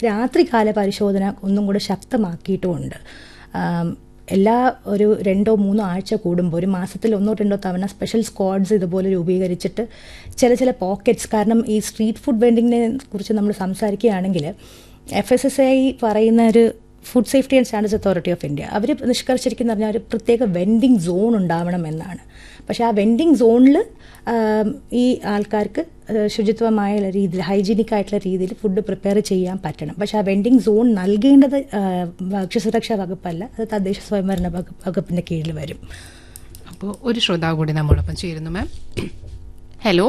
രാത്രികാല പരിശോധന ഒന്നും കൂടെ ശക്തമാക്കിയിട്ടുമുണ്ട് ആം, എല്ലാ ഒരു രണ്ടോ മൂന്നോ ആഴ്ച കൂടുമ്പോൾ ഒരു മാസത്തിൽ ഒന്നോ രണ്ടോ തവണ സ്പെഷ്യൽ സ്ക്വാഡ്സ് ഇതുപോലെ രൂപീകരിച്ചിട്ട് ചില ചില പോക്കറ്റ്സ് കാരണം ഈ സ്ട്രീറ്റ് ഫുഡ് വെൻഡിങ്ങിനെ കുറിച്ച് നമ്മൾ സംസാരിക്കുകയാണെങ്കിൽ എഫ് എസ് എസ് ഐ പറയുന്ന ഒരു food safety and standards authority of India അവർ നിഷ്കർഷിച്ചിരിക്കുന്ന പറഞ്ഞാൽ ഒരു പ്രത്യേക വെൻഡിങ് സോൺ ഉണ്ടാവണം എന്നാണ് പക്ഷേ ആ വെൻഡിങ് സോണിൽ ഈ ആൾക്കാർക്ക് അത് ശുചിത്വമായ രീതിയിൽ ഹൈജീനിക് ആയിട്ടുള്ള രീതിയിൽ ഫുഡ് പ്രിപ്പയർ ചെയ്യാൻ പറ്റണം പക്ഷേ ആ വെൻഡിങ് സോൺ നൽകേണ്ടത് ആ, ഭക്ഷ്യസുരക്ഷാ വകുപ്പല്ല അത് തദ്ദേശ സ്വയംഭരണ വകുപ്പ് വകുപ്പിൻ്റെ കീഴിൽ വരും അപ്പോൾ ഒരു ശ്രോതാവ് കൂടി നമ്മളൊപ്പം ചേരുന്നു മാം ഹലോ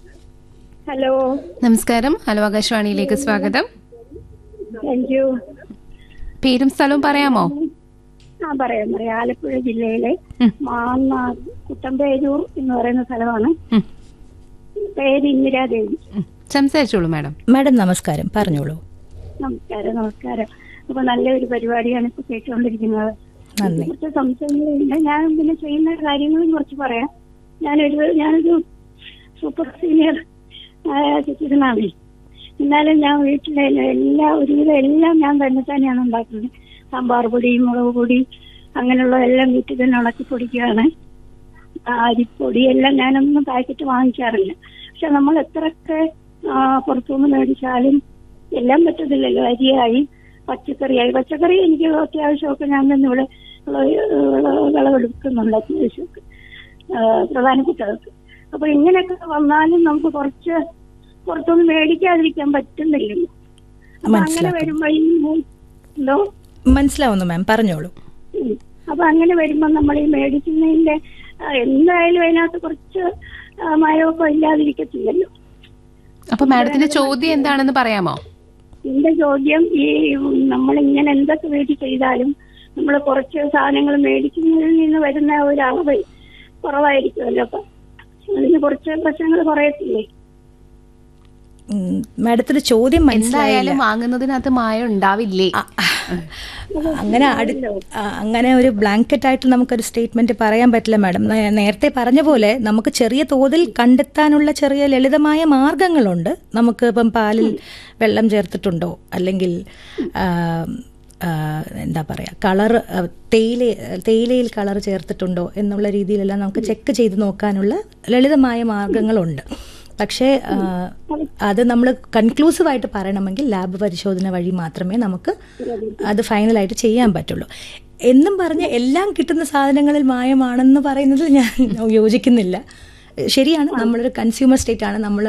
ഹലോ നമസ്കാരം ഹലോ ആകാശവാണിയിലേക്ക് സ്വാഗതം താങ്ക് യു പേരും സ്ഥലവും പറയാമോ ആ പറയാം പറയാം ആലപ്പുഴ ജില്ലയിലെ ഉം. മാന്നാർ കുട്ടമ്പേരൂർ എന്ന് പറയുന്ന സ്ഥലമാണ് ഉം, പേര് ഇന്ദിരാദേവി ഉം. സംസാരിച്ചോളൂ മാഡം മാഡം നമസ്കാരം പറഞ്ഞോളൂ നമസ്കാരം നമസ്കാരം അപ്പൊ നല്ലൊരു പരിപാടിയാണ് ഇപ്പൊ കേട്ടുകൊണ്ടിരിക്കുന്നത് നന്ദി കുറച്ച് സംശയങ്ങളുണ്ട് ഞാൻ പിന്നെ ചെയ്യുന്ന കാര്യങ്ങളും കുറച്ച് പറയാം ഞാനൊരു ഞാനൊരു സൂപ്പർ സീനിയർ സിറ്റിസണാണ് എന്നാലും ഞാൻ വീട്ടിലെ എല്ലാ ഒരുവിധം എല്ലാം ഞാൻ തന്നെ തന്നെയാണ് ഉണ്ടാക്കുന്നത് സാമ്പാർ പൊടി മുളക് പൊടി അങ്ങനെയുള്ള എല്ലാം വീട്ടിൽ തന്നെ ഉണക്കി പൊടിക്കുകയാണ് ആ, അരിപ്പൊടി എല്ലാം ഞാനൊന്നും പാക്കറ്റ് വാങ്ങിക്കാറില്ല പക്ഷെ നമ്മൾ എത്രയൊക്കെ ആ, പുറത്തുനിന്ന് മേടിച്ചാലും എല്ലാം പറ്റത്തില്ലല്ലോ അരിയായി പച്ചക്കറിയായി പച്ചക്കറി എനിക്ക് അത്യാവശ്യമൊക്കെ ഞാൻ തന്നെ ഇവിടെ വിള- വിള- വിളവെടുക്കുന്നുണ്ട് അത്യാവശ്യമൊക്കെ ആ, പ്രധാനപ്പെട്ടതൊക്കെ അപ്പൊ ഇങ്ങനെയൊക്കെ വന്നാലും നമുക്ക് കുറച്ച് പുറത്തൊന്നും മേടിക്കാതിരിക്കാൻ പറ്റുന്നില്ലല്ലോ അപ്പൊ അങ്ങനെ മനസ്സിലാക്കുന്നു. വരുമ്പോ ഈ മൂ- എന്തോ മനസ്സിലാവുന്നു മാം പറഞ്ഞോളൂ ഉം. അപ്പൊ അങ്ങനെ വരുമ്പോ നമ്മൾ ഈ മേടിക്കുന്നതിന്റെ ആ, എന്തായാലും അതിനകത്ത് കുറച്ച് ആ, മയമൊക്കെ ഇല്ലാതിരിക്കത്തില്ലല്ലോ അപ്പൊ മാഡത്തിന്റെ ചോദ്യം എന്താണെന്ന് പറയാമോ എന്റെ ചോദ്യം ഈ നമ്മൾ ഇങ്ങനെ എന്തൊക്കെ വീട്ടിൽ ചെയ്താലും നമ്മൾ കുറച്ച് സാധനങ്ങൾ മേടിക്കുന്നതിൽ നിന്ന് വരുന്ന ഒരു അളവ് കുറവായിരിക്കുമല്ലോ അപ്പൊ അതിന് കുറച്ച് പ്രശ്നങ്ങൾ കുറയത്തില്ലേ ഉം, മാഡത്തിന്റെ ചോദ്യം മനസ്സിലായില്ല എന്തായാലും വാങ്ങുന്നതിനകത്ത് മായം ഉണ്ടാവില്ലേ അങ്ങനെ അടു ആ, അങ്ങനെ ഒരു ബ്ലാങ്കറ്റ് ആയിട്ട് നമുക്കൊരു സ്റ്റേറ്റ്മെന്റ് പറയാൻ പറ്റില്ല മാഡം നേ- നേരത്തെ പറഞ്ഞ പോലെ നമുക്ക് ചെറിയ തോതിൽ കണ്ടെത്താനുള്ള ചെറിയ ലളിതമായ മാർഗങ്ങളുണ്ട് നമുക്ക് ഇപ്പം പാലിൽ വെള്ളം ചേർത്തിട്ടുണ്ടോ അല്ലെങ്കിൽ ആ, ആ, എന്താ പറയുക കളർ തേയില തേയിലയിൽ കളർ ചേർത്തിട്ടുണ്ടോ എന്നുള്ള രീതിയിലെല്ലാം നമുക്ക് ചെക്ക് ചെയ്ത് നോക്കാനുള്ള ലളിതമായ മാർഗങ്ങളുണ്ട് പക്ഷേ ആ, അത് നമ്മൾ കൺക്ലൂസീവായിട്ട് പറയണമെങ്കിൽ ലാബ് പരിശോധന വഴി മാത്രമേ നമുക്ക് അത് ഫൈനലായിട്ട് ചെയ്യാൻ പറ്റുള്ളൂ എന്നും പറഞ്ഞ് എല്ലാം കിട്ടുന്ന സാധനങ്ങളിൽ മായമാണെന്ന് പറയുന്നതിൽ ഞാൻ യോജിക്കുന്നില്ല ശരിയാണ് നമ്മളൊരു കൺസ്യൂമർ സ്റ്റേറ്റ് ആണ് നമ്മൾ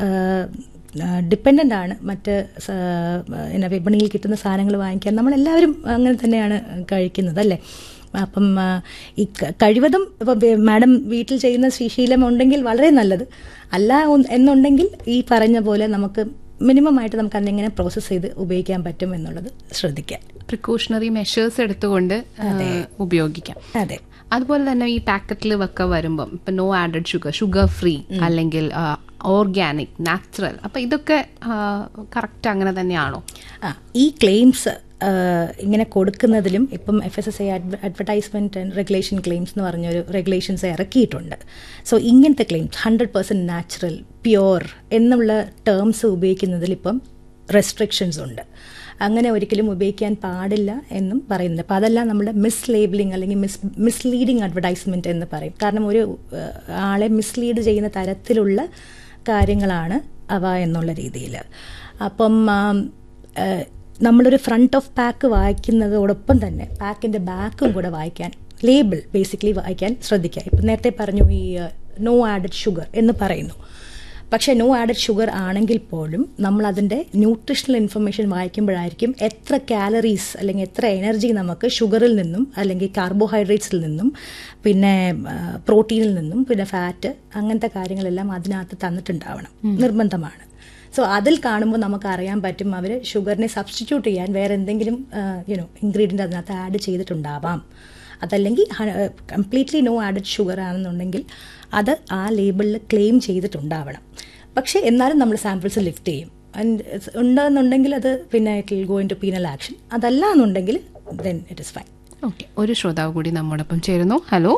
ഡിപ്പെൻഡൻ്റ് ആണ് മറ്റ് സ- പിന്നെ വിപണിയിൽ കിട്ടുന്ന സാധനങ്ങൾ വാങ്ങിക്കാൻ നമ്മളെല്ലാവരും അങ്ങനെ തന്നെയാണ് കഴിക്കുന്നത് അല്ലേ അപ്പം ആ, ഈ ക- കഴിവതും ഇപ്പം വേ- മാഡം വീട്ടിൽ ചെയ്യുന്ന ശീലം ഉണ്ടെങ്കിൽ വളരെ നല്ലത് അല്ല ഉ- എന്നുണ്ടെങ്കിൽ ഈ പറഞ്ഞ പോലെ നമുക്ക് മിനിമം ആയിട്ട് നമുക്ക് അതെങ്ങനെ പ്രോസസ്സ് ചെയ്ത് ഉപയോഗിക്കാൻ പറ്റും എന്നുള്ളത് ശ്രദ്ധിക്കാം പ്രിക്കോഷണറി മെഷേഴ്സ് എടുത്തുകൊണ്ട് ആ, ഉപയോഗിക്കാം അതെ അതുപോലെ തന്നെ ഈ പാക്കറ്റിൽ ഒക്കെ വരുമ്പം ഇപ്പൊ no added sugar sugar free അല്ലെങ്കിൽ ഓർഗാനിക് നാച്ചുറൽ അപ്പൊ ഇതൊക്കെ കറക്റ്റ് അങ്ങനെ തന്നെയാണോ ആ ഈ ക്ലെയിംസ് ഇങ്ങനെ കൊടുക്കുന്നതിലും ഇപ്പം F S S I advertisement and regulation claims എന്ന് പറഞ്ഞൊരു റെഗുലേഷൻസ് ഇറക്കിയിട്ടുണ്ട് സോ ഇങ്ങനത്തെ claims hundred percent natural pure എന്നുള്ള ടേംസ് ഉപയോഗിക്കുന്നതിൽ ഇപ്പം റെസ്ട്രിക്ഷൻസ് ഉണ്ട് അങ്ങനെ ഒരിക്കലും ഉപയോഗിക്കാൻ പാടില്ല എന്നും പറയുന്നുണ്ട് അപ്പോൾ അതെല്ലാം നമ്മുടെ മിസ് ലേബിളിംഗ് അല്ലെങ്കിൽ മിസ് മിസ്ലീഡിങ് അഡ്വർടൈസ്മെൻറ്റ് എന്ന് പറയും കാരണം ഒരു ഏഹ്, ആളെ മിസ്ലീഡ് ചെയ്യുന്ന തരത്തിലുള്ള കാര്യങ്ങളാണ് അവ എന്നുള്ള രീതിയിൽ അപ്പം ആം, ഏഹ്, നമ്മളൊരു ഫ്രണ്ട് ഓഫ് പാക്ക് വായിക്കുന്നതോടൊപ്പം തന്നെ പാക്കിൻ്റെ ബാക്കും കൂടെ വായിക്കാൻ ലേബിൾ ബേസിക്കലി വായിക്കാൻ ശ്രദ്ധിക്കുക ഇപ്പം നേരത്തെ പറഞ്ഞു ഈ നോ ആഡഡ് ഷുഗർ എന്ന് പറയുന്നു പക്ഷേ നോ ആഡഡ് ഷുഗർ ആണെങ്കിൽ പോലും നമ്മൾ അതിൻ്റെ ന്യൂട്രീഷണൽ ഇൻഫർമേഷൻ വായിക്കുമ്പോഴായിരിക്കും എത്ര കാലറീസ് അല്ലെങ്കിൽ എത്ര എനർജി നമുക്ക് ഷുഗറിൽ നിന്നും അല്ലെങ്കിൽ കാർബോഹൈഡ്രേറ്റ്സിൽ നിന്നും പിന്നെ പ്രോട്ടീനിൽ നിന്നും പിന്നെ ഫാറ്റ് അങ്ങനത്തെ കാര്യങ്ങളെല്ലാം അതിനകത്ത് തന്നിട്ടുണ്ടാവണം നിർബന്ധമാണ് സോ അതിൽ കാണുമ്പോൾ നമുക്ക് അറിയാൻ പറ്റും അവർ ഷുഗറിനെ സബ്സ്റ്റിറ്റ്യൂട്ട് ചെയ്യാൻ വേറെ എന്തെങ്കിലും യുനോ ഇൻഗ്രീഡിയൻ്റ് അതിനകത്ത് ആഡ് ചെയ്തിട്ടുണ്ടാവാം അതല്ലെങ്കിൽ കംപ്ലീറ്റ്ലി നോ ആഡഡ് ഷുഗർ ആണെന്നുണ്ടെങ്കിൽ അത് ആ ലേബിളിൽ ക്ലെയിം ചെയ്തിട്ടുണ്ടാവണം പക്ഷേ എന്നാലും നമ്മൾ സാമ്പിൾസ് ലിഫ്റ്റ് ചെയ്യും ആൻഡ് ഉണ്ടെന്നുണ്ടെങ്കിൽ അത് പിന്നെ it will go into penal action അതല്ല എന്നുണ്ടെങ്കിൽ then it is fine okay ഒരു ശ്രോതാവ് കൂടി നമ്മോടൊപ്പം ചേരുന്നു ഹലോ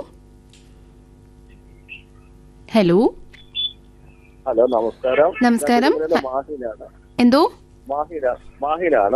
ഹലോ ഹലോ നമസ്കാരം നമസ്കാരം ഞാൻ മാഹിലാണ് എന്തോ മാഹില മാഹിലാണ്